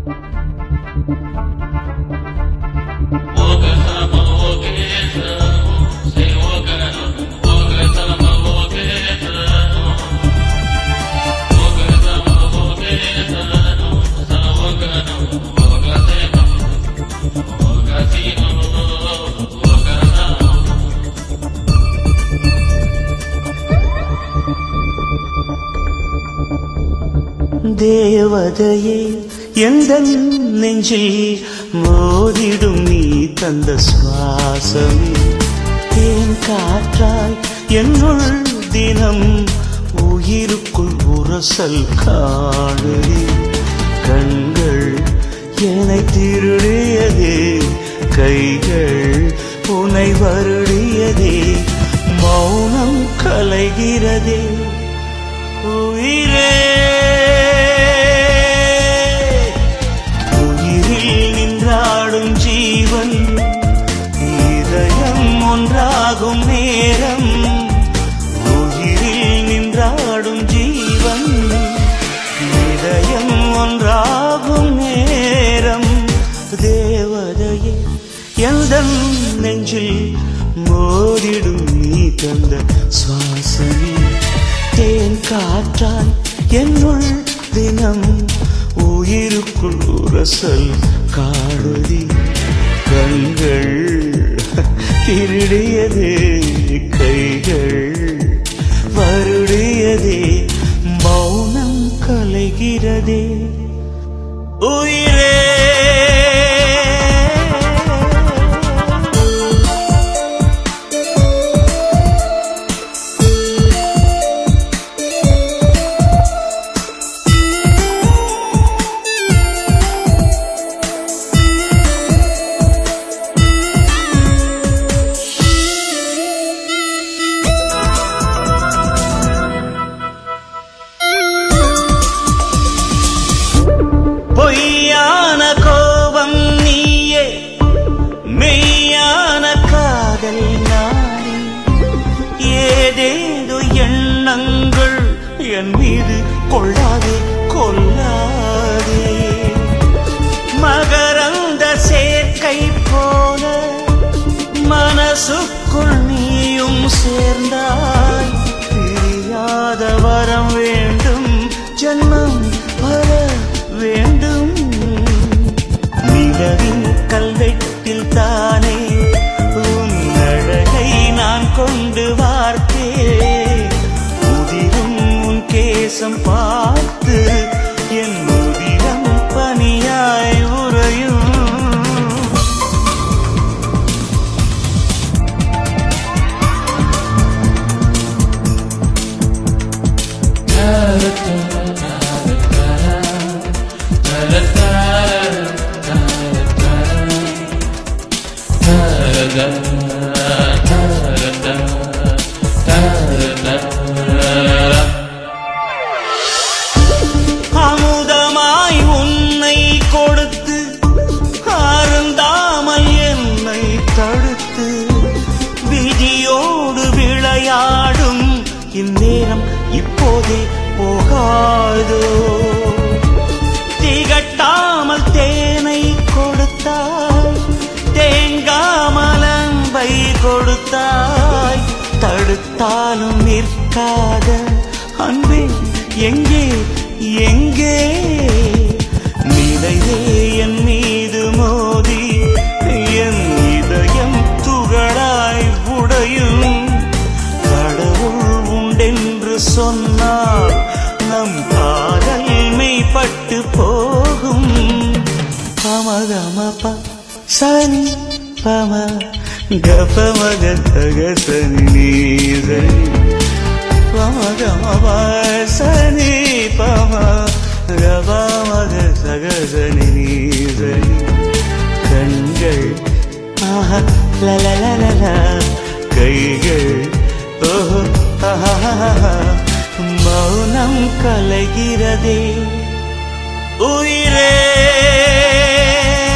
தேவதையே எந்த நெஞ்சில் மோதிடும் நீ தந்த சுவாசமே தேன் காற்றாய் என்னுள் தினம் உயிருக்குள் உரசல் காணுதே கண்கள் என்னை திருடியதே கைகள் உனை வருடியதே மௌனம் கலைகிறதே உயிரே உயிரில் நின்றாடும் ஜீவன் இதயம் ஒன்றாகும் நேரம் உயிரில் நின்றாடும் ஜீவன் இதயம் ஒன்றாகும் நேரம் தேவதையே எந்த நெஞ்சில் மோதிடும் நீ தந்த சுவாசமே தேன் காற்றாய் என்னுள் தினம் உயிருக்குள் உரசல் காடுதி கண்கள் திருடியதே கைகள் வருடியதே மௌனம் கலைகிறதே உயிரே பொய்யான கோபம் நீயே மெய்யான காதல் நானே ஏதேதோ எண்ணங்கள் என் மீது கொள்ளாதே கொல்லாதே மகரந்த சேர்க்கை போல மனசுக்குள் நீயும் சேர்ந்தாய் பிரியாத வரம் வேண்டும் ஜன்மம் வர வேண்டும் நிலவின் கல்வெட்டில் தானே உன் அழகை நான் கொண்டு வார்த்தேன் உதிரும் உன் கேசம் பார்த்து என் உதிரம் பனியாய் உறையும் அமுதமாய் உன்னை கொடுத்து அருந்தாமல் என்னை தடுத்து விதியோடு விளையாடும் இந்நேரம் இப்போதே போகாதோ திகட்டாமல் தேனை கொடுத்தாய் தேங்காமல் அன்பை கொடுத்தாய் தடுத்தாலும் நிற்காத அன்பே எங்கே எங்கே நிலையே என் மீது மோதி என் இதயம் துகளாய் உடையும் கடவுள் உண்டென்று சொன்னால் நம் காதல் மெய்ப்பட்டு போகும் பமகமப சனி பம கபமக தக சனி நீசனி பமகமப சனி பம கபமக சக சனி நீசனி கண்கள் ஆஹா லலலலல கைகள் ஓஹோ ஆஹா மௌனம் கலைகிறதே உயிரே